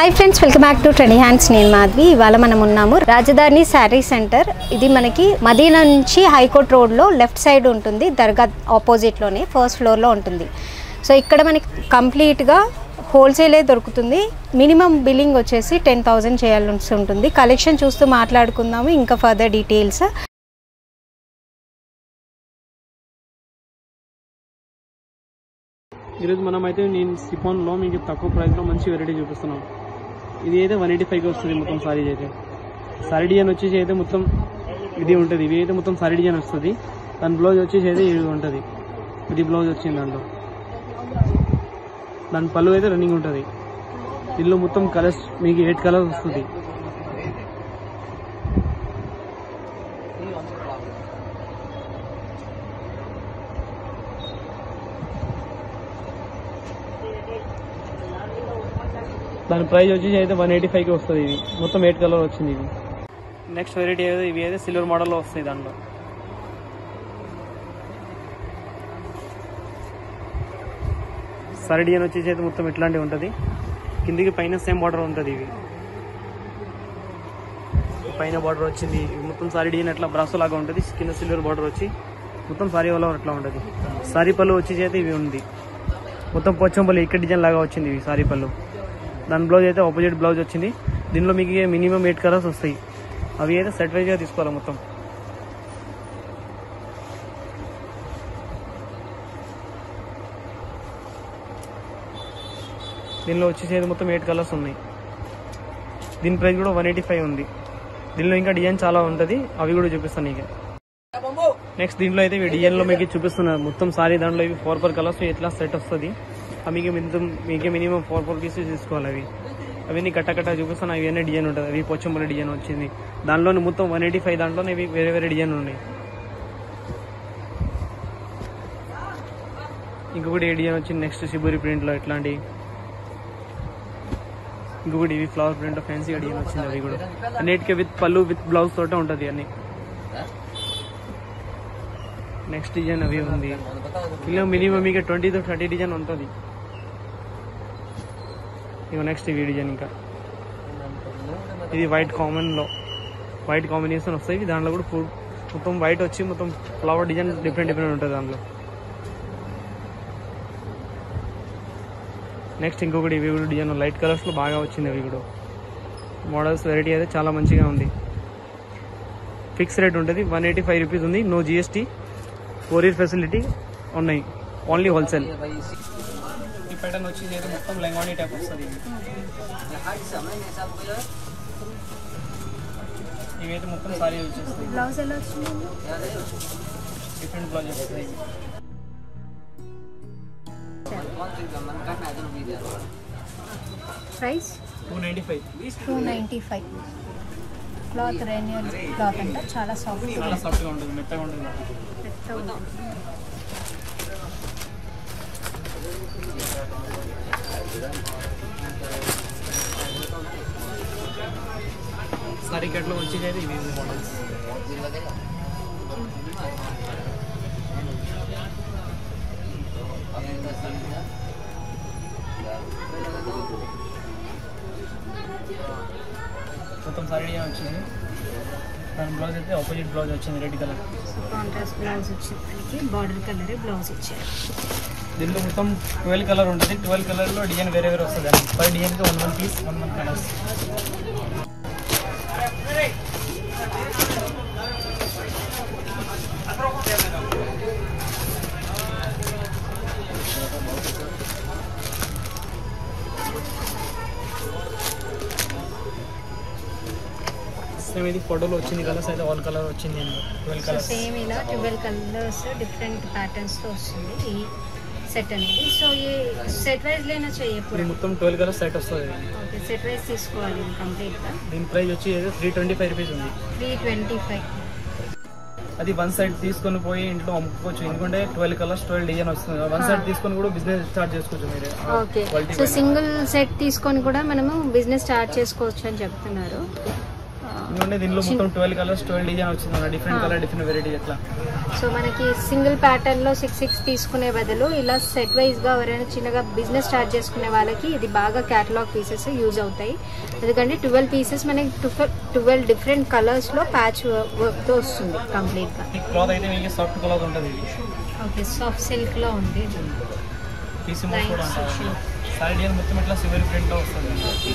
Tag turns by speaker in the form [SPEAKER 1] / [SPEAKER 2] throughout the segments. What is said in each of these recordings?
[SPEAKER 1] Hi friends welcome back to trendy hands నేను మాధవి ఇవాళ మనం ఉన్నాము రాజధాని శారీ సెంటర్ ఇది మనకి మదీనా నుంచి హైకోర్ట్ రోడ్లో లెఫ్ట్ సైడ్ ఉంటుంది దర్గా ఆపోజిట్లోనే ఫస్ట్ ఫ్లోర్లో ఉంటుంది సో ఇక్కడ మనకి కంప్లీట్గా హోల్సేలే దొరుకుతుంది మినిమం బిల్లింగ్ వచ్చేసి టెన్ థౌజండ్ చేయాల్సి ఉంటుంది కలెక్షన్ చూస్తూ మాట్లాడుకుందాము ఇంకా ఫర్దర్ డీటెయిల్స్
[SPEAKER 2] ఈరోజు మనం అయితే నేను సిఫాన్లో మీకు తక్కువ ప్రైస్లో మంచి వెరైటీ చూపిస్తున్నాం ఇది అయితే వన్ ఎయిటీ ఫైవ్కి వస్తుంది మొత్తం సారీ అయితే సారీ డిజైన్ వచ్చేసి అయితే మొత్తం ఇది ఉంటుంది ఇవి అయితే మొత్తం సారీ డిజైన్ వస్తుంది దాని బ్లౌజ్ వచ్చేసి అయితే ఇది ఉంటుంది ఇది బ్లౌజ్ వచ్చింది దాంట్లో దాని పళ్ళు అయితే రన్నింగ్ ఉంటుంది దీనిలో మొత్తం కలర్స్ మీకు ఎయిట్ కలర్స్ వస్తుంది దాని ప్రైస్ వచ్చేసి అయితే వన్ ఎయిటీ ఫైవ్కి వస్తుంది ఇది మొత్తం ఎయిట్ కలర్ వచ్చింది ఇది నెక్స్ట్ వెరైటీ అయితే ఇవి అయితే సిల్వర్ మోడల్లో వస్తాయి దాంట్లో సరి డిజైన్ వచ్చేసి అయితే మొత్తం ఇట్లాంటివి ఉంటుంది కిందికి పైన సేమ్ బార్డర్ ఉంటుంది ఇవి పైన బార్డర్ వచ్చింది ఇవి మొత్తం సారీ డిజైన్ అట్లా బ్రాసో లాగా ఉంటుంది కింద సిల్వర్ బార్డర్ వచ్చి మొత్తం సారీ వల్ల అట్లా ఉంటుంది సారీ పళ్ళు వచ్చేసి అయితే ఇవి ఉంది మొత్తం పోచంపల్లి ఇక్కడ డిజైన్ లాగా వచ్చింది ఇవి సారీ పళ్ళు దాని బ్లౌజ్ అయితే ఆపోజిట్ బ్లౌజ్ వచ్చింది దీనిలో మీకు మినిమం ఎయిట్ కలర్స్ వస్తాయి అవి అయితే సెట్ వైజ్గా తీసుకోవాలి మొత్తం దీనిలో వచ్చేసి అయితే మొత్తం ఎయిట్ కలర్స్ ఉన్నాయి దీని ప్రైస్ కూడా వన్ ఎయిటీ ఫైవ్ ఉంది దీనిలో ఇంకా డిజైన్ చాలా ఉంటుంది అవి కూడా చూపిస్తాను నీకు నెక్స్ట్ దీంట్లో అయితే ఇవి డిజైన్లో మీకు చూపిస్తున్నారు మొత్తం సారీ దాంట్లో ఇవి ఫోర్ ఫోర్ కలర్స్ ఎట్లా సెట్ వస్తుంది అవి మీకు మినిమం మీకే మినిమం ఫోర్ ఫోర్ పీసెస్ తీసుకోవాలి అవి అవన్నీ కట్ట కట్ట చూపిస్తాను అవి అన్నీ డిజైన్ ఉంటుంది అవి పొచ్చంపల్లి డిజైన్ వచ్చింది దాంట్లోనే మొత్తం వన్ ఎయిటీ ఫైవ్ దాంట్లోనే ఇవి వేరే వేరే డిజైన్ ఉన్నాయి ఇంకొకటి ఏ డిజైన్ వచ్చింది నెక్స్ట్ శిబురి ప్రింట్లో ఇట్లాంటి ఇంకొకటి ఇవి ఫ్లవర్ ప్రింట్ ఫ్యాన్సీ డిజైన్ వచ్చింది అవి కూడా అన్నిటికీ విత్ పళ్ళు విత్ బ్లౌజ్ తోటే ఉంటుంది అన్ని నెక్స్ట్ డిజైన్ అవి ఉంది ఇలా మినిమం మీకు ట్వంటీ టు థర్టీ డిజైన్ ఉంటుంది ఇక నెక్స్ట్ ఇవి డిజైన్ ఇంకా ఇది వైట్ కామన్లో వైట్ కాంబినేషన్ వస్తాయి దాంట్లో కూడా ఫుడ్ మొత్తం వైట్ వచ్చి మొత్తం ఫ్లవర్ డిజైన్ డిఫరెంట్ డిఫరెంట్ ఉంటుంది దాంట్లో నెక్స్ట్ ఇంకొకటి ఇవి కూడా డిజైన్ లైట్ కలర్స్లో బాగా వచ్చింది అవి కూడా మోడల్స్ వెరైటీ అయితే చాలా మంచిగా ఉంది ఫిక్స్ రేట్ ఉంటుంది వన్ ఎయిటీ ఫైవ్ రూపీస్ ఉంది నో జిఎస్టీ కొరియర్ ఫెసిలిటీ ఉన్నాయి ఓన్లీ హోల్సేల్ ఈ ప్యాటర్న్ వచ్చి ఏదో మొత్తం లెంగానీ టైప్ వస్తుంది ఇవైతే మొత్తం సారీ వచ్చేస్తాయి
[SPEAKER 1] బ్లౌజ్ ఎలా వచ్చింది
[SPEAKER 2] డిఫరెంట్ బ్లౌజ్ వస్తాయి
[SPEAKER 1] price
[SPEAKER 2] two ninety five
[SPEAKER 1] two ninety five cloth renewal cloth అంట చాలా సాఫ్ట్
[SPEAKER 2] చాలా సాఫ్ట్గా ఉంటుంది మెత్తగా ఉంటుంది సారీ కట్లో వచ్చేది అయితే ఇవి మోడల్స్ మొత్తం సారీ డిజైన్ వచ్చింది దాని బ్లౌజ్ అయితే ఆపోజిట్ బ్లౌజ్ వచ్చింది రెడ్ కలర్
[SPEAKER 1] కాంట్రాస్ట్ బ్లౌజ్ వచ్చింది మనకి బార్డర్ కలర్ బ్లౌజ్ ఇచ్చారు
[SPEAKER 2] దీంట్లో మొత్తం ట్వెల్వ్ కలర్ ఉంటుంది ట్వెల్వ్ కలర్లో డిజైన్ వేరే వేరే వస్తుంది అండి పర్ డిజైన్కి one one piece one one colours same ఇది ఫోటోలో వచ్చింది కలర్స్ అయితే ఆల్ కలర్ వచ్చింది ట్వెల్వ్
[SPEAKER 1] సో
[SPEAKER 2] కలర్స్
[SPEAKER 1] సేమ్ ఇలా ట్వెల్వ్ కలర్స్ డిఫరెంట్ ప్యాటర్న్స్తో వస్తుంది ఈ సెట్ అనేది సో ఈ సెట్ వైజ్ లేనా
[SPEAKER 2] ఇది
[SPEAKER 1] చేయప్పుడు
[SPEAKER 2] మొత్తం ట్వెల్వ్ కలర్స్ సెట్ వస్తుంది
[SPEAKER 1] ఓకే సెట్ వైజ్ తీసుకోవాలి ఇది కంప్లీట్గా
[SPEAKER 2] దీని ప్రైస్ వచ్చి త్రీ ట్వంటీ ఫైవ్ రూపీస్ ఉంది
[SPEAKER 1] త్రీ ట్వంటీ ఫైవ్
[SPEAKER 2] అది వన్ సైడ్ తీసుకొని పోయి ఇంట్లో అమ్ముకోవచ్చు ఎందుకంటే ట్వెల్వ్ కలర్స్ ట్వెల్వ్ డిజైన్ వస్తుంది వన్ సైడ్ తీసుకొని కూడా బిజినెస్ స్టార్ట్ చేసుకోవచ్చు మీరు
[SPEAKER 1] ఓకే
[SPEAKER 2] Quality
[SPEAKER 1] సో
[SPEAKER 2] పైన.
[SPEAKER 1] సింగిల్ సెట్ తీసుకొని కూడా మనము బిజినెస్ స్టార్ట్ చేసుకోవచ్చు అని చెప్తున్నారు
[SPEAKER 2] ఎందుకంటే దీనిలో మొత్తం ట్వెల్వ్ కలర్స్ ట్వెల్వ్ డిజైన్ వచ్చింది డిఫరెంట్
[SPEAKER 1] ఆ.
[SPEAKER 2] కలర్ డిఫరెంట్ వెరైటీ ఎట్లా
[SPEAKER 1] సో మనకి సింగిల్ ప్యాటర్న్ లో సిక్స్ సిక్స్ తీసుకునే బదులు ఇలా సెట్ వైజ్ గా ఎవరైనా చిన్నగా బిజినెస్ స్టార్ట్ చేసుకునే వాళ్ళకి ఇది బాగా క్యాటలాగ్ పీసెస్ యూజ్ అవుతాయి ఎందుకంటే ట్వెల్వ్ పీసెస్ మనకి ట్వెల్వ్ డిఫరెంట్ కలర్స్ లో ప్యాచ్ వర్క్ తో వస్తుంది కంప్లీట్ గా
[SPEAKER 2] ఈ క్లాత్ అయితే మీకు సాఫ్ట్ క్లాత్ ఉంటుంది ఇది
[SPEAKER 1] ఓకే సాఫ్ట్ సిల్క్ లో ఉంది
[SPEAKER 2] పీసీ మోస్ కూడా
[SPEAKER 1] Lines
[SPEAKER 2] ఉంటుంది
[SPEAKER 1] వచ్చి.
[SPEAKER 2] సారీ డిజైన్ మొత్తం ఇట్లా సివిల్ ప్రింట్ లో వస్తుంది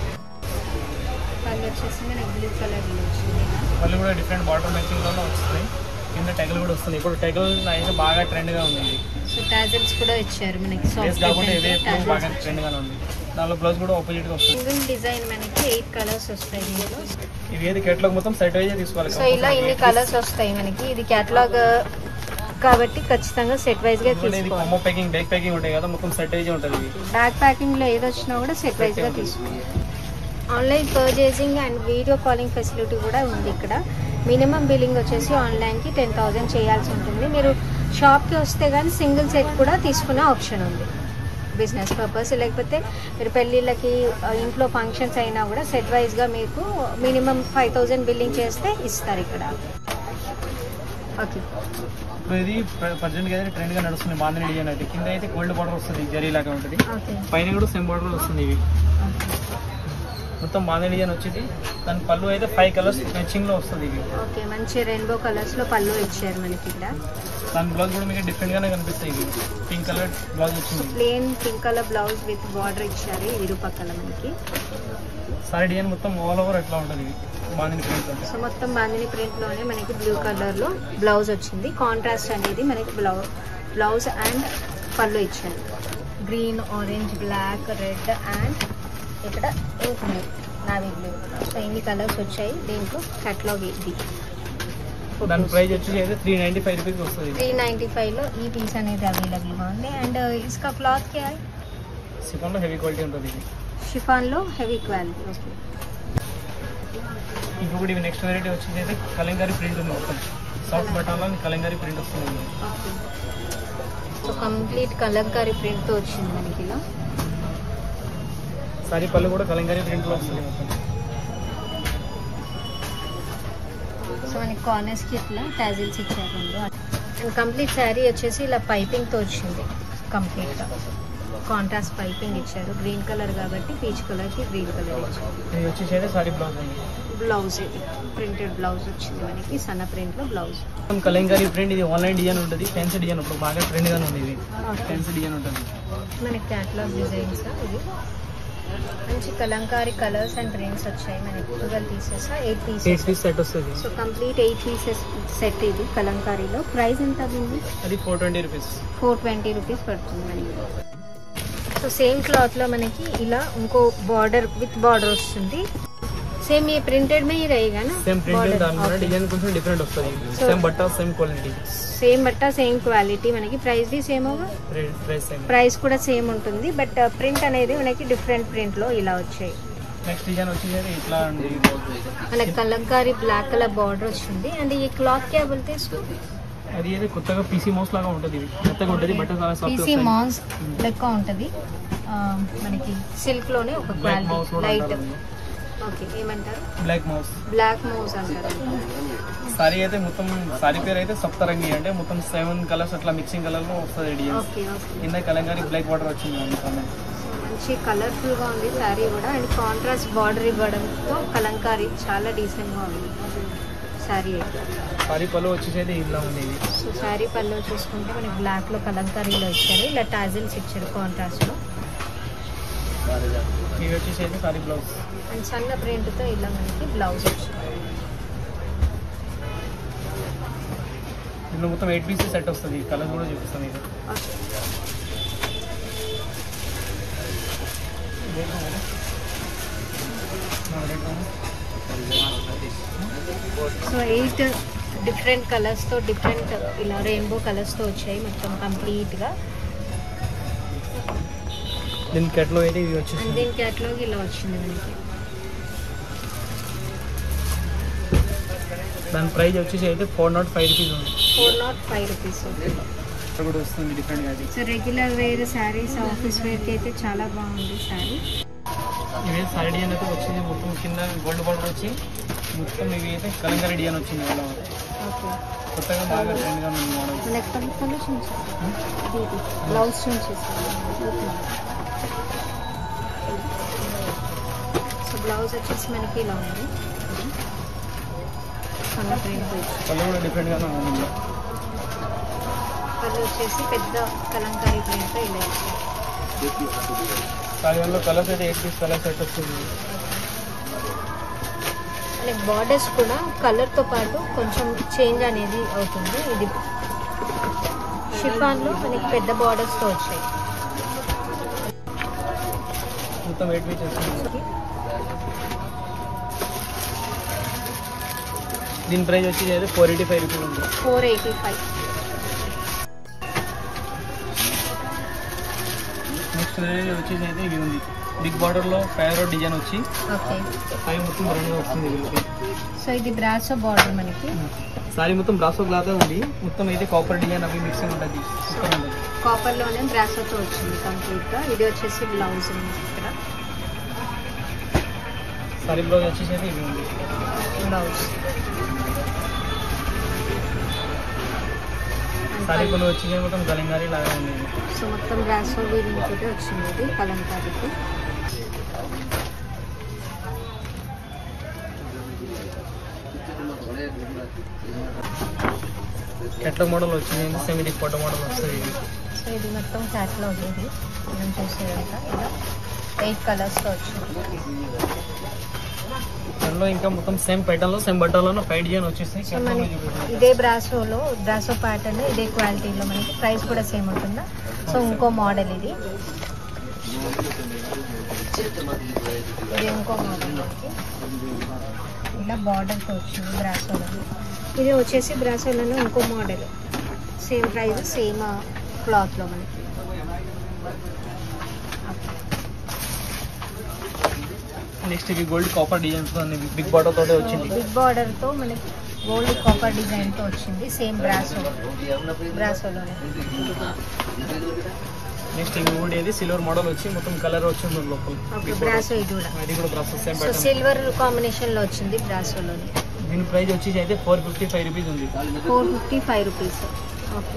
[SPEAKER 1] కలర్ వచ్చేసి మనకి బ్లూ కలర్ లో వచ్చింది
[SPEAKER 2] మళ్ళీ కూడా డిఫరెంట్ బార్డర్ మ్యాచింగ్ లో వస్తుంది కింద టెగల్ కూడా వస్తుంది ఇప్పుడు టెగల్ అయితే బాగా ట్రెండ్ గా ఉంది ఇది
[SPEAKER 1] సో టాజల్స్ కూడా ఇచ్చారు మనకి
[SPEAKER 2] బేస్
[SPEAKER 1] సాఫ్ట్
[SPEAKER 2] కాకుండా ఇవే ఇప్పుడు బాగా ట్రెండ్ గానే ఉంది దానిలో బ్లౌజ్ కూడా ఆపోజిట్ గా వస్తుంది
[SPEAKER 1] సింగిల్ డిజైన్ మనకి ఎయిట్ కలర్స్ వస్తాయి దీంట్లో
[SPEAKER 2] ఇవి ఏది కేటలాగ్ మొత్తం సెట్ వైజ్ తీసుకోవాలి
[SPEAKER 1] సో ఇలా ఇన్ని కలర్స్ వస్తాయి మనకి ఇది క్యాటలాగ్ కాబట్టి ఖచ్చితంగా సెట్ వైజ్ గా
[SPEAKER 2] ఎందుకంటే ఇది
[SPEAKER 1] తీసుకోవాలి
[SPEAKER 2] కొమ్మ ప్యాకింగ్ బ్యాక్ ప్యాకింగ్ ఉంటాయి కదా మొత్తం సెట్ వైజ్ ఉంటుంది ఇది
[SPEAKER 1] బ్యాక్ ప్యాకింగ్ లో ఏది వచ్చినా కూడా సెట్ వైజ్ గా తీసుకోవాలి online purchasing and video calling facility కూడా ఉంది ఇక్కడ మినిమం బిల్లింగ్ వచ్చేసి ఆన్లైన్కి టెన్ థౌజండ్ చేయాల్సి ఉంటుంది మీరు షాప్కి వస్తే కానీ సింగిల్ సెట్ కూడా తీసుకునే ఆప్షన్ ఉంది బిజినెస్ పర్పస్ లేకపోతే మీరు పెళ్ళిళ్ళకి ఆ, ఇంట్లో ఫంక్షన్స్ అయినా కూడా సెట్ వైజ్గా మీకు మినిమం ఫైవ్ థౌజండ్ బిల్లింగ్ చేస్తే ఇస్తారు ఇక్కడ ఓకే
[SPEAKER 2] ఇప్పుడు ఇది ప్రజెంట్ గా అయితే ట్రెండ్ గా నడుస్తుంది బాంధని డిజైన్ అయితే కింద అయితే గోల్డ్ బార్డర్ వస్తుంది జరీ లాగా ఉంటుంది
[SPEAKER 1] ఓకే
[SPEAKER 2] పైన కూడా సేమ్ బార్డర్ వస్తుంది ఇవి మొత్తం బాంధని డిజైన్ వచ్చేది దాని పళ్ళు అయితే ఫైవ్ కలర్స్ మ్యాచింగ్ లో వస్తుంది ఇవి
[SPEAKER 1] ఓకే మంచి రెయిన్బో కలర్స్లో పళ్ళు ఇచ్చారు మనకి ఇక్కడ
[SPEAKER 2] దాని బ్లౌజ్ కూడా మీకు డిఫరెంట్ గానే కనిపిస్తాయి ఇవి పింక్ కలర్ బ్లౌజ్ వచ్చింది
[SPEAKER 1] plain pink colour blouse with border ఇచ్చారు ఇరుపక్కల మనకి
[SPEAKER 2] సారీ డిజైన్ మొత్తం ఆల్ ఓవర్ ఎట్లా ఉంటుంది ఇది బాంధని ప్రింట్ అంటే
[SPEAKER 1] సో మొత్తం బాందిని ప్రింట్ లోనే మనకి బ్లూ కలర్ లో బ్లౌజ్ వచ్చింది కాంట్రాస్ట్ అనేది మనకి బ్లౌజ్ బ్లౌజ్ అండ్ పళ్ళు ఇచ్చారు green orange black red and ఇక్కడ ink blue navy blue so ఇన్ని కలర్స్ వచ్చాయి దీంట్లో కేటలాగ్ ఇది
[SPEAKER 2] దాని ప్రైస్ వచ్చేసి అయితే త్రీ నైన్టీ ఫైవ్ రూపీస్ వస్తుంది
[SPEAKER 1] త్రీ నైంటీ ఫైవ్లో ఈ పీస్ అనేది అవైలబుల్గా ఉంది అండ్ ఇసుక క్లాత్ కి
[SPEAKER 2] సిఫాన్ లో హెవీ క్వాలిటీ ఉంటుంది ఇది
[SPEAKER 1] షిఫాన్లో హెవీ క్వాలిటీ ఓకే
[SPEAKER 2] ఇంకొకటి ఇవి నెక్స్ట్ వెరైటీ వచ్చేది అయితే కలంకారీ ప్రింట్ ఉంది మొత్తం సాఫ్ట్ బటన్లో కలంకారీ ప్రింట్ వస్తుంది
[SPEAKER 1] ఓకే సో కంప్లీట్ కలంకారీ ప్రింట్తో వచ్చింది మనకి ఇలా
[SPEAKER 2] సారీ పళ్ళు కూడా కలంకారీ ప్రింట్ లో వస్తుంది మొత్తం
[SPEAKER 1] సో మనకి కార్నర్స్కి ఇట్లా టాజిల్స్ ఇచ్చారు రెండు అండ్ కంప్లీట్ శారీ వచ్చేసి ఇలా పైపింగ్తో వచ్చింది కంప్లీట్గా కాంట్రాస్ట్ పైపింగ్ ఇచ్చారు గ్రీన్ కలర్ కాబట్టి పీచ్ కలర్కి గ్రీన్ కలర్ ఇచ్చారు
[SPEAKER 2] ఇది వచ్చేసి అయితే సారీ బ్లౌజ్ అండి
[SPEAKER 1] బ్లౌజ్ ఇది ప్రింటెడ్ బ్లౌజ్ వచ్చింది మనకి సన్న ప్రింట్లో బ్లౌజ్
[SPEAKER 2] మొత్తం కలంకారీ ప్రింట్ ఇది ఆన్లైన్ డిజైన్ ఉంటుంది ఫ్యాన్సీ డిజైన్ ఇప్పుడు బాగా ట్రెండ్ గానే ఉంది ఇది ఫ్యాన్సీ డిజైన్ ఉంటుంది
[SPEAKER 1] మనకి క్యాటలాగ్ డిజైన్స్ ఇది మంచి కలంకారీ కలర్స్ అండ్ ప్రింట్స్ వచ్చాయి మనకి twelve pieces eight
[SPEAKER 2] eight
[SPEAKER 1] pieces
[SPEAKER 2] piece set వస్తుంది
[SPEAKER 1] so complete eight pieces set ఇది కలంకారీలో ప్రైస్ ఎంత ఉంది
[SPEAKER 2] అది four twenty rupees
[SPEAKER 1] four twenty rupees పడుతుంది మనకి సో సేమ్ క్లాత్లో మనకి ఇలా ఇంకో బార్డర్ విత్ బార్డర్ వస్తుంది సేమ్ ఈ ప్రింటెడ్ మే ही रहेगा ना
[SPEAKER 2] సేమ్ ప్రింట్
[SPEAKER 1] Border,
[SPEAKER 2] దాని మీద
[SPEAKER 1] okay.
[SPEAKER 2] డిజైన్ కొంచెం డిఫరెంట్ వస్తుంది
[SPEAKER 1] So-
[SPEAKER 2] సేమ్ బట్ట సేమ్ క్వాలిటీ
[SPEAKER 1] సేమ్ బట్ట సేమ్ క్వాలిటీ మనకి ప్రైస్ भी సేమ్ होगा
[SPEAKER 2] ప్రైస్ సేమ్
[SPEAKER 1] ప్రైస్ కూడా సేమ్ ఉంటుంది బట్ ప్రింట్ అనేది మనకి డిఫరెంట్ ప్రింట్ లో ఇలా వచ్చాయి
[SPEAKER 2] నెక్స్ట్ డిజైన్ వచ్చేసి అయితే ఇట్లా అండి
[SPEAKER 1] మనకి కలంకారీ బ్లాక్ కలర్ బార్డర్ వచ్చింది అండ్ ఈ క్లాత్ క్యా बोलते हैं
[SPEAKER 2] అది అయితే కొత్తగా పీసీ మౌస్ లాగా ఉంటుంది ఇది మెత్తగా ఉంటుంది బట్ట చాలా సాఫ్ట్
[SPEAKER 1] పీసీ మాన్స్ లెక్క ఉంటుంది ఆ, మనకి సిల్క్ లోనే ఒక
[SPEAKER 2] బ్లాక్ మౌస్
[SPEAKER 1] క్వాలిటీ
[SPEAKER 2] కూడా
[SPEAKER 1] లైట్
[SPEAKER 2] అంటారు
[SPEAKER 1] ఓకే ఏమంటారు
[SPEAKER 2] బ్లాక్ మౌస్
[SPEAKER 1] బ్లాక్ మౌస్ అంటారు
[SPEAKER 2] సారీ అయితే మొత్తం సారీ పేరు అయితే సప్తరంగి అంటే మొత్తం సెవెన్ కలర్స్ అట్లా మిక్సింగ్ కలర్ లో వస్తుంది డిజైన్
[SPEAKER 1] ఓకే ఓకే
[SPEAKER 2] కింద కలంకారీ బ్లాక్ వాటర్ వచ్చింది అందుకని
[SPEAKER 1] మంచి కలర్ఫుల్ గా ఉంది శారీ కూడా అండ్ కాంట్రాస్ట్ బార్డర్ ఇవ్వడంతో కలంకారీ చాలా డీసెంట్ గా ఉంది శారీ అయితే
[SPEAKER 2] సారీ పళ్ళు వచ్చేసి అయితే ఇలా ఉంది ఇది
[SPEAKER 1] సో శారీ పళ్ళు చూసుకుంటే మనకి బ్లాక్ లో కలంకారీలో ఇచ్చారు ఇలా టాజిల్స్ ఇచ్చారు కాంట్రాస్ట్ లో
[SPEAKER 2] ఇవి వచ్చేసి అయితే సారీ బ్లౌజ్
[SPEAKER 1] అండ్ సన్న ప్రింట్ తో ఇలా మనకి బ్లౌజ్ వచ్చింది
[SPEAKER 2] ఇందులో మొత్తం ఎయిట్ పీసెస్ సెట్ వస్తుంది కలర్ కూడా చూపిస్తాను ఇది
[SPEAKER 1] ఓకే సో ఎయిట్ డిఫరెంట్ కలర్స్తో డిఫరెంట్ ఇలా రెయిన్బో కలర్స్తో వచ్చాయి మొత్తం కంప్లీట్గా
[SPEAKER 2] దీని కెట్లో అయితే ఇవి
[SPEAKER 1] అండ్
[SPEAKER 2] వచ్చేసి
[SPEAKER 1] దీని క్యాటలాగ్ ఇలా వచ్చింది మనకి
[SPEAKER 2] దాని ప్రైస్ వచ్చేసి అయితే ఫోర్ నాట్ ఫైవ్ రూపీస్ ఉంది
[SPEAKER 1] ఫోర్ నాట్ ఫైవ్ రూపీస్
[SPEAKER 2] ఇక్కడ కూడా వస్తుంది డిఫరెంట్గా అది
[SPEAKER 1] so regular wear saris office వేర్కి అయితే చాలా బాగుంది శారీ
[SPEAKER 2] ఇవి సారీ డిజైన్ అయితే వచ్చింది మొత్తం కింద గోల్డ్ బార్డర్ వచ్చి మొత్తం ఇవి అయితే కలంకారీ డిజైన్ వచ్చింది ఇలా
[SPEAKER 1] ఓకే
[SPEAKER 2] కొత్తగా బాగా ట్రెండ్గా ఉంది మోడల్
[SPEAKER 1] మన ఎక్కడ పళ్ళు చూపించాలి బ్లౌజ్ చూపించేస్తాను సో బ్లౌజ్ వచ్చేసి మనకి ఇలా ఉంది కలర్ ప్రింట్
[SPEAKER 2] పళ్ళు కూడా డిఫరెంట్గానే ఉంది
[SPEAKER 1] పళ్ళు వచ్చేసి పెద్ద కలంకారీ ప్రింట్ ఇలా ఇచ్చారు
[SPEAKER 2] సారీలో కలర్స్ అయితే ఎయిట్ పీస్ కలర్ సెట్ వస్తుంది
[SPEAKER 1] లైక్ బార్డర్స్ కూడా కలర్తో పాటు కొంచెం చేంజ్ అనేది అవుతుంది ఇది షిఫాన్లో మనకి పెద్ద బార్డర్స్తో వచ్చాయి
[SPEAKER 2] మొత్తం ఎయిట్ పీస్ వస్తుంది దీని ప్రైస్ వచ్చి అయితే ఫోర్ ఎయిటీ ఫైవ్ రూపీస్ ఉంది
[SPEAKER 1] ఫోర్ ఎయిటీ ఫైవ్
[SPEAKER 2] నెక్స్ట్ వచ్చేసి అయితే ఇవి ఉంది బిగ్ బార్డర్లో ఫైర్ డిజైన్ వచ్చి
[SPEAKER 1] ఓకే
[SPEAKER 2] ఫైవ్ మొత్తం రెండు వస్తుంది వీళ్ళకి
[SPEAKER 1] సో ఇది బ్రాసో బార్డర్ మనకి
[SPEAKER 2] సారీ మొత్తం బ్రాసో క్లాత్ ఉంది మొత్తం అయితే కాపర్ డిజైన్ అవి మిక్సింగ్ ఉంటుంది సూపర్ ఉంటుంది
[SPEAKER 1] కాపర్లోనే బ్రాసోతో వచ్చింది కంప్లీట్గా ఇది వచ్చేసి బ్లౌజ్ ఉంది ఇక్కడ
[SPEAKER 2] సారీ బ్లౌజ్ వచ్చేసి అయితే ఇవి ఉంది
[SPEAKER 1] బ్లౌజ్
[SPEAKER 2] సారీ పళ్ళు వచ్చేసి మొత్తం కలంగారీ లాగా ఉంది ఇది.
[SPEAKER 1] సో మొత్తం బ్రాసో వీవింగ్ తోటి వచ్చింది ఇది కలంకారీకి
[SPEAKER 2] ఎట్ల మోడల్ వచ్చింది సెమీ ఫోటో మోడల్ వస్తుంది ఇది
[SPEAKER 1] సో ఇది మొత్తం క్యాట్లాగ్ ఇది మనం చూసేదంతా ఇలా ఎయిట్ కలర్స్తో వచ్చింది
[SPEAKER 2] దానిలో ఇంకా మొత్తం సేమ్ ప్యాటర్న్ లో సేమ్ బట్టలో ఫైవ్ డిజైన్ వచ్చేస్తాయి
[SPEAKER 1] సో మనకి ఇదే బ్రాసోలో బ్రాసో ప్యాటర్న్ ఇదే క్వాలిటీలో మనకి ప్రైస్ కూడా సేమ్ ఉంటుందా సో ఇంకో మోడల్ ఇది ఇది ఇంకో మోడల్ మనకి ఇలా బార్డర్తో వచ్చింది బ్రాసోలో ఇది వచ్చేసి బ్రాసోలోనే ఇంకో మోడల్ సేమ్ ప్రైస్ సేమ్ క్లాత్లో మనకి
[SPEAKER 2] నెక్స్ట్ ఇది గోల్డ్ కాపర్ డిజైన్స్ ఉంది బిగ్ బాటర్ తోటే వచ్చింది
[SPEAKER 1] బిగ్ బార్డర్తో మనకి గోల్డ్ కాపర్ డిజైన్తో వచ్చింది సేమ్ బ్రాసో బ్రాసోలోనే
[SPEAKER 2] నెక్స్ట్ ఇది కూడా ఇది సిల్వర్ మోడల్ వచ్చి మొత్తం కలర్ వచ్చింది లోపల
[SPEAKER 1] ఓకే
[SPEAKER 2] Big border.
[SPEAKER 1] బ్రాసో ఇది కూడా
[SPEAKER 2] అది కూడా process same
[SPEAKER 1] so
[SPEAKER 2] pattern
[SPEAKER 1] silver combination లో వచ్చింది బ్రాసోలోని
[SPEAKER 2] దీని ప్రైస్ వచ్చేసి అయితే ఫోర్ ఫిఫ్టీ ఫైవ్ రూపీస్ ఉంది
[SPEAKER 1] four fifty five rupees okay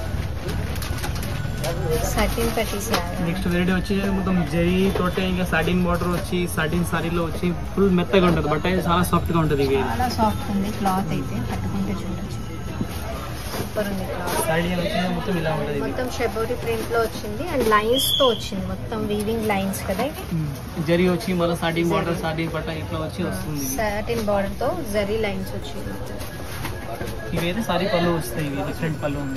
[SPEAKER 1] సర్టీన్ పట్టీస్
[SPEAKER 2] నెక్స్ట్ వెరైటీ వచ్చి మొత్తం జరీ తోటే ఇంకా సాటిన్ బార్డర్ వచ్చి సాటిన్ సారీలో వచ్చి ఫుల్ మెత్తగా ఉంటుంది బట్ అయితే చాలా సాఫ్ట్ గా ఉంటుంది ఇవి
[SPEAKER 1] చాలా సాఫ్ట్ ఉంది క్లాత్ అయితే పట్టుకుంటే చూడొచ్చు సూపర్ ఉంది క్లాత్
[SPEAKER 2] సారీ డిజైన్ వచ్చి మొత్తం ఇలా ఉంటుంది ఇది
[SPEAKER 1] మొత్తం షెబోటి ప్రింట్ లో వచ్చింది అండ్ లైన్స్ తో వచ్చింది మొత్తం వీవింగ్ లైన్స్ కదా
[SPEAKER 2] జరీ వచ్చి మళ్ళీ సాటిన్ బార్డర్ సాటిన్ పట్ట ఇట్లా వచ్చి వస్తుంది
[SPEAKER 1] సాటిన్ బార్డర్ తో జరీ లైన్స్ వచ్చింది
[SPEAKER 2] ఇవి అయితే సారీ పళ్ళు వస్తాయి ఇవి డిఫరెంట్ పళ్ళు ఉంది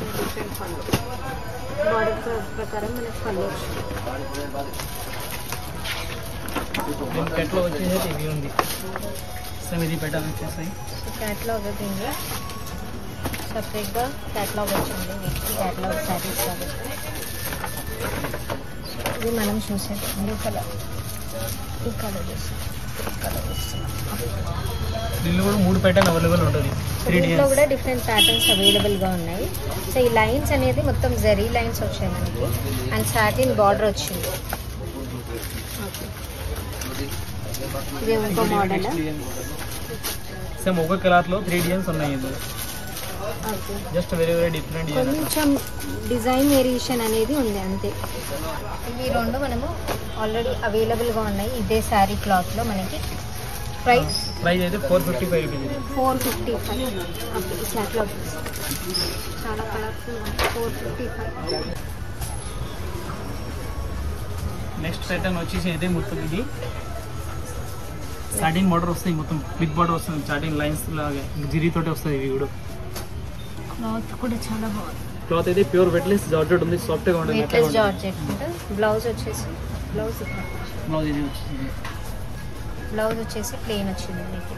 [SPEAKER 1] బార్డర్ ప్రకారం మనకి పళ్ళు వచ్చింది
[SPEAKER 2] దీని పెట్లో వచ్చేసి ఇవి ఉంది సేమ్ ఇది పెట్టాలి వచ్చేస్తాయి
[SPEAKER 1] సో క్యాట్లాగ్ దీనిలో సపరేట్గా క్యాట్లాగ్ వచ్చింది వీటికి క్యాట్లాగ్ శారీస్ కాబట్టి ఇది మనం చూసేది బ్లూ కలర్ ఈ కలర్ చూస్తాం ఈ కలర్ చూస్తాం
[SPEAKER 2] దీనిలో కూడా మూడు ప్యాటర్న్ అవైలబుల్ ఉంటుంది త్రీ
[SPEAKER 1] దీంట్లో
[SPEAKER 2] డిజైన్స్
[SPEAKER 1] కూడా డిఫరెంట్ ప్యాటర్న్స్ అవైలబుల్గా ఉన్నాయి సో ఈ లైన్స్ అనేది మొత్తం జరీ లైన్స్ వచ్చాయి మనకి అండ్ సాటిన్ బార్డర్ వచ్చింది ఇది ఇంకో మోడల్
[SPEAKER 2] సేమ్ ఒక క్లాత్ లో త్రీ డిజైన్స్ ఉన్నాయి ఇందులో
[SPEAKER 1] okay
[SPEAKER 2] just very very different design
[SPEAKER 1] కొంచెం డిజైన్ వేరియేషన్ అనేది ఉంది అంతే ఇవి రెండు మనము ఆల్రెడీ అవైలబుల్గా ఉన్నాయి ఇదే శారీ క్లాత్లో మనకి ప్రైస్
[SPEAKER 2] ప్రైస్ అయితే four fifty five rupees
[SPEAKER 1] four fifty five okay ఈ క్లాత్లో చాలా colourful four fifty five
[SPEAKER 2] next pattern వచ్చేసి అయితే మొత్తం ఇది స్టార్టింగ్ బార్డర్ వస్తాయి మొత్తం బిగ్ బార్డర్ వస్తుంది స్టార్టింగ్ లైన్స్ లాగా జిరీ తోటి వస్తుంది ఇవి కూడా
[SPEAKER 1] క్లాత్ కూడా చాలా బాగుంది
[SPEAKER 2] క్లాత్ అయితే ప్యూర్ వెట్లెస్ జార్జెట్ ఉంది సాఫ్ట్ గా ఉంటుంది మెత్తగా
[SPEAKER 1] వెయిట్లెస్
[SPEAKER 2] ఉంటుంది.
[SPEAKER 1] జార్జెట్ బ్లౌజ్ వచ్చేసి బ్లౌజ్ ఇక్కడ
[SPEAKER 2] బ్లౌజ్ ఇది వచ్చింది
[SPEAKER 1] బ్లౌజ్ వచ్చేసి ప్లెయిన్ వచ్చింది మీకు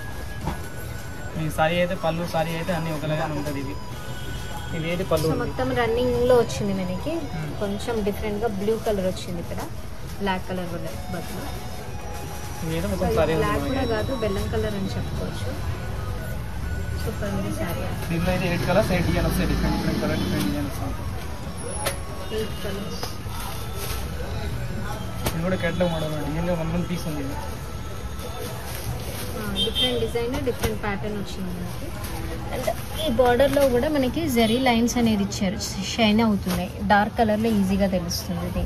[SPEAKER 2] ఈ సారీ అయితే పళ్ళు సారీ అయితే అన్ని ఒకలాగానే ఉంటుంది ఇది ఇది అయితే పళ్ళు
[SPEAKER 1] సో
[SPEAKER 2] ఉంది.
[SPEAKER 1] మొత్తం రన్నింగ్ లో వచ్చింది మనకి కొంచెం డిఫరెంట్ గా బ్లూ కలర్ వచ్చింది ఇక్కడ బ్లాక్ కలర్ బదులు
[SPEAKER 2] ఇది అయితే మొత్తం సారీ ఉంది
[SPEAKER 1] బ్లాక్ కూడా
[SPEAKER 2] మనకి.
[SPEAKER 1] కాదు బెల్లం కలర్ అని చెప్పుకోవచ్చు సూపర్ ఉంది శారీ
[SPEAKER 2] దీంట్లో అయితే ఎయిట్ కలర్స్ ఎయిట్ డిజైన్ వస్తాయి different different colour different design వస్తాయి
[SPEAKER 1] ఎయిట్ కలర్స్
[SPEAKER 2] కూడా కేటలాగ్ మోడల్ అండి ఇంకా వన్ వన్ పీస్ ఉంది ఇది
[SPEAKER 1] డిఫరెంట్ డిజైన్ డిఫరెంట్ ప్యాటర్న్ వచ్చింది మనకి అండ్ ఈ బార్డర్లో కూడా మనకి జరీ లైన్స్ అనేది ఇచ్చారు షైన్ అవుతున్నాయి డార్క్ కలర్లో ఈజీగా తెలుస్తుంది ఇది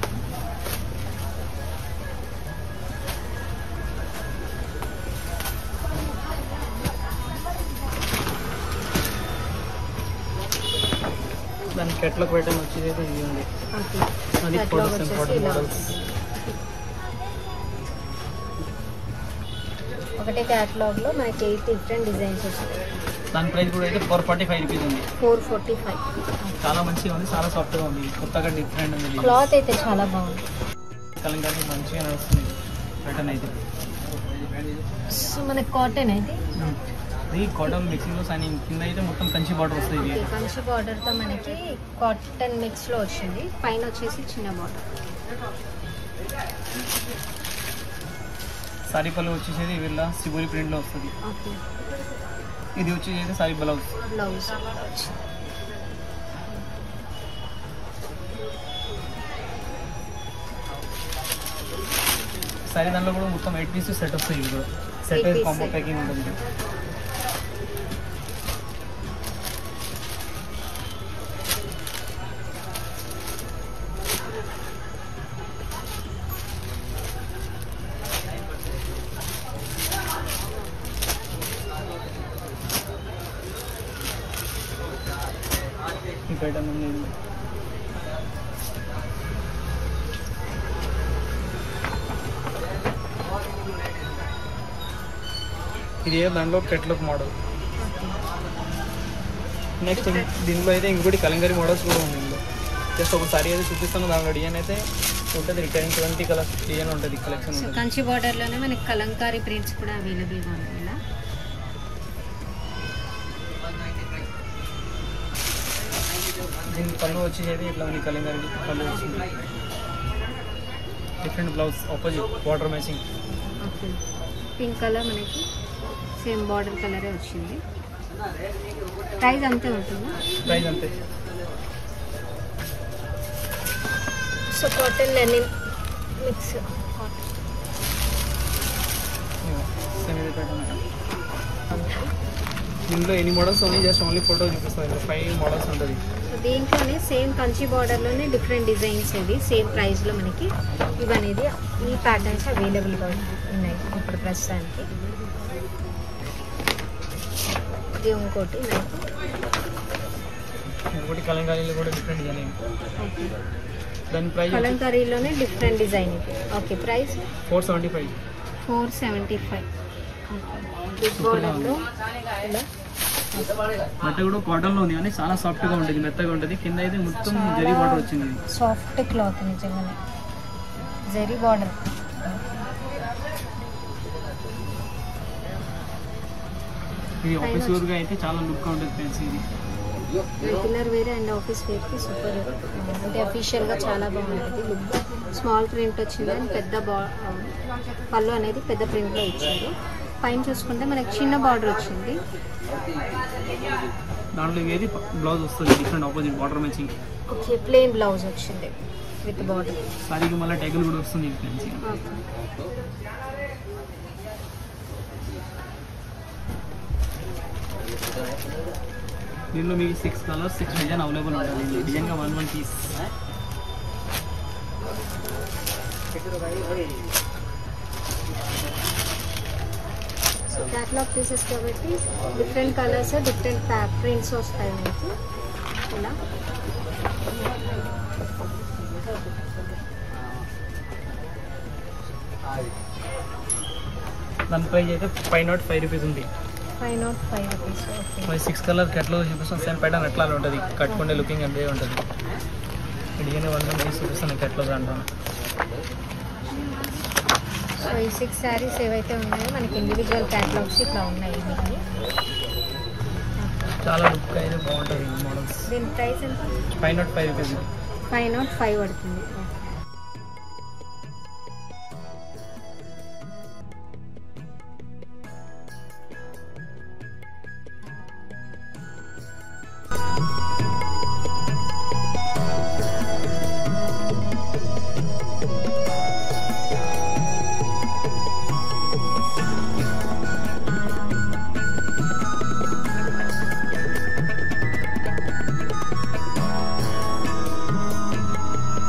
[SPEAKER 2] దాని కేటలాగ్ ప్యాటర్న్ వచ్చేది అయితే ఇది ఉంది
[SPEAKER 1] ఓకే
[SPEAKER 2] అది
[SPEAKER 1] Catalog
[SPEAKER 2] ఫోటోస్
[SPEAKER 1] వచ్చేసి
[SPEAKER 2] ఇంపార్టెంట్
[SPEAKER 1] ఇలా
[SPEAKER 2] మోడల్స్
[SPEAKER 1] ఒకటే క్యాటలాగ్లో మనకి ఎయిట్ డిఫరెంట్ డిజైన్స్ వచ్చాయి
[SPEAKER 2] దాని ప్రైస్ కూడా అయితే ఫోర్ ఫార్టీ ఫైవ్ రూపీస్ ఉంది
[SPEAKER 1] ఫోర్ ఫార్టీ ఫైవ్
[SPEAKER 2] చాలా మంచిగా ఉంది చాలా సాఫ్ట్గా ఉంది కొత్తగా డిఫరెంట్ ఉంది ఇది.
[SPEAKER 1] క్లాత్ అయితే చాలా బాగుంది
[SPEAKER 2] కలంకారీ మంచిగా నడుస్తుంది ప్యాటర్న్ అయితే
[SPEAKER 1] సో మనకి కాటన్ అయితే
[SPEAKER 2] ఇది కాటన్ మిక్సింగ్లో సైనింగ్ కింద అయితే మొత్తం కంచి బార్డర్ వస్తుంది ఇది
[SPEAKER 1] ఓకే కంచి బార్డర్తో మనకి కాటన్ మిక్స్లో వచ్చింది పైన వచ్చేసి చిన్న బార్డర్
[SPEAKER 2] సారీ పళ్ళు వచ్చేసేది వీళ్ళ సిబోరి ప్రింట్లో వస్తుంది
[SPEAKER 1] ఓకే
[SPEAKER 2] ఇది వచ్చేసి సారీ బ్లౌజ్
[SPEAKER 1] బ్లౌజ్
[SPEAKER 2] సారీ దాంట్లో కూడా మొత్తం ఎయిట్ పీస్ సెట్ వస్తుంది ఇది కూడా set
[SPEAKER 1] Eight piece
[SPEAKER 2] combo
[SPEAKER 1] set.
[SPEAKER 2] Packing ఉంటుంది ఈ ప్యాటర్న్ ఉంది ఇది. ఇది దాంట్లో కెట్లాగ్ మోడల్ నెక్స్ట్ దీంట్లో అయితే ఇంకోటి కలంకారీ మోడల్స్ కూడా ఉంది ఇందులో జస్ట్ ఒకసారి అయితే చూపిస్తాను దాంట్లో డిజైన్ అయితే ఉంటుంది రిటర్న్ ట్వంటీ కలర్స్ డిజైన్ ఉంటుంది కలెక్షన్
[SPEAKER 1] సో
[SPEAKER 2] ఉంటుంది
[SPEAKER 1] కంచి బార్డర్లోనే మనకి కలంకారీ ప్రింట్స్ కూడా అవైలబుల్గా ఉన్నాయి ఇలా
[SPEAKER 2] దీని పళ్ళు వచ్చేది ఇట్లా ఉంది కలంకారీ పళ్ళు వచ్చింది different blouse opposite water matching
[SPEAKER 1] okay pink colour మనకి సేమ్ బార్డర్ కలరే వచ్చింది ప్రైస్ అంతే ఉంటుందా
[SPEAKER 2] ప్రైస్ అంతే
[SPEAKER 1] so cotton linen mix
[SPEAKER 2] same ఇది ప్యాటర్న్ దీంట్లో ఎన్ని మోడల్స్ ఉన్నాయి జస్ట్ ఓన్లీ ఫోటో చూపిస్తాను ఫైవ్ మోడల్స్ ఉంటుంది
[SPEAKER 1] సో దీంట్లోనే సేమ్ కంచి బార్డర్లోనే డిఫరెంట్ డిజైన్స్ ఇవి సేమ్ ప్రైస్లో మనకి ఇవి అనేది ఈ ప్యాటర్న్స్ అవైలబుల్గా ఉన్నాయి ఇప్పుడు ప్రస్తుతానికి ఇది ఇంకోటి మనకి
[SPEAKER 2] ఇంకోటి కలంకారీలో కూడా డిఫరెంట్ డిజైన్
[SPEAKER 1] ఓకే
[SPEAKER 2] దాని ప్రైస్
[SPEAKER 1] కలంకారీలోనే డిఫరెంట్ డిజైన్ ఇది okay price
[SPEAKER 2] four seventy five
[SPEAKER 1] four seventy five big బార్డర్లో ఇలా
[SPEAKER 2] మెత్త కూడా కాటన్ లో ఉంది కానీ చాలా సాఫ్ట్ గా ఉంటుంది మెత్తగా ఉంటుంది కింద అయితే మొత్తం జరీ బార్డర్ వచ్చింది ఇది.
[SPEAKER 1] సాఫ్ట్ క్లాత్ నిజంగానే జరీ బార్డర్
[SPEAKER 2] ఇది ఆఫీస్ వర్క్ అయితే చాలా లుక్ గా ఉంటుంది ఫ్రెండ్స్ ఇది
[SPEAKER 1] రెగ్యులర్ వేర్ అండ్ ఆఫీస్ వేర్కి సూపర్ అంటే అఫీషియల్గా చాలా బాగుంటుంది లుక్ స్మాల్ ప్రింట్ వచ్చింది అండ్ పెద్ద బా పళ్ళు అనేది పెద్ద ప్రింట్లో ఇచ్చారు పైన చూసుకుంటే మనకి చిన్న బార్డర్ వచ్చింది
[SPEAKER 2] దాంట్లో ఏది బ్లౌజ్ వస్తుంది different opposite border matching
[SPEAKER 1] okay plain blouse వచ్చింది విత్ బార్డర్
[SPEAKER 2] సారీకి మళ్ళీ టైగుల్ కూడా వస్తుంది ఫ్రెండ్స్ దీనిలో మీకు six colours six design available ఉంటుంది డిజైన్ గా one one piece
[SPEAKER 1] so catalogue pieces కాబట్టి డిఫరెంట్ కలర్స్ డిఫరెంట్ ప్రింట్స్ వస్తాయి మనకి ఇలా
[SPEAKER 2] దాని ప్రైస్ అయితే ఫైవ్ నాట్ ఫైవ్ రూపీస్ ఉంది
[SPEAKER 1] five nought five rupees okay
[SPEAKER 2] మరి సిక్స్ కలర్ ఎట్లా చూపిస్తాం సేమ్ ప్యాటర్న్ ఎట్లా ఉంటుంది కట్టుకుంటే లుకింగ్ అంతే ఉంటుంది డిజైన్ వన్ వన్ పీస్ చూపిస్తాను ఎట్లా అంటాను
[SPEAKER 1] సో ఈ సిక్స్ శారీస్ ఏవైతే ఉన్నాయో మనకి ఇండివిజువల్ క్యాటలాగ్స్ ఇట్లా ఉన్నాయి మీకు
[SPEAKER 2] చాలా లుక్ అయితే బాగుంటుంది ఈ మోడల్స్
[SPEAKER 1] దీని ప్రైస్ ఎంత
[SPEAKER 2] five nought five rupees
[SPEAKER 1] five nought five పడుతుంది ఓకే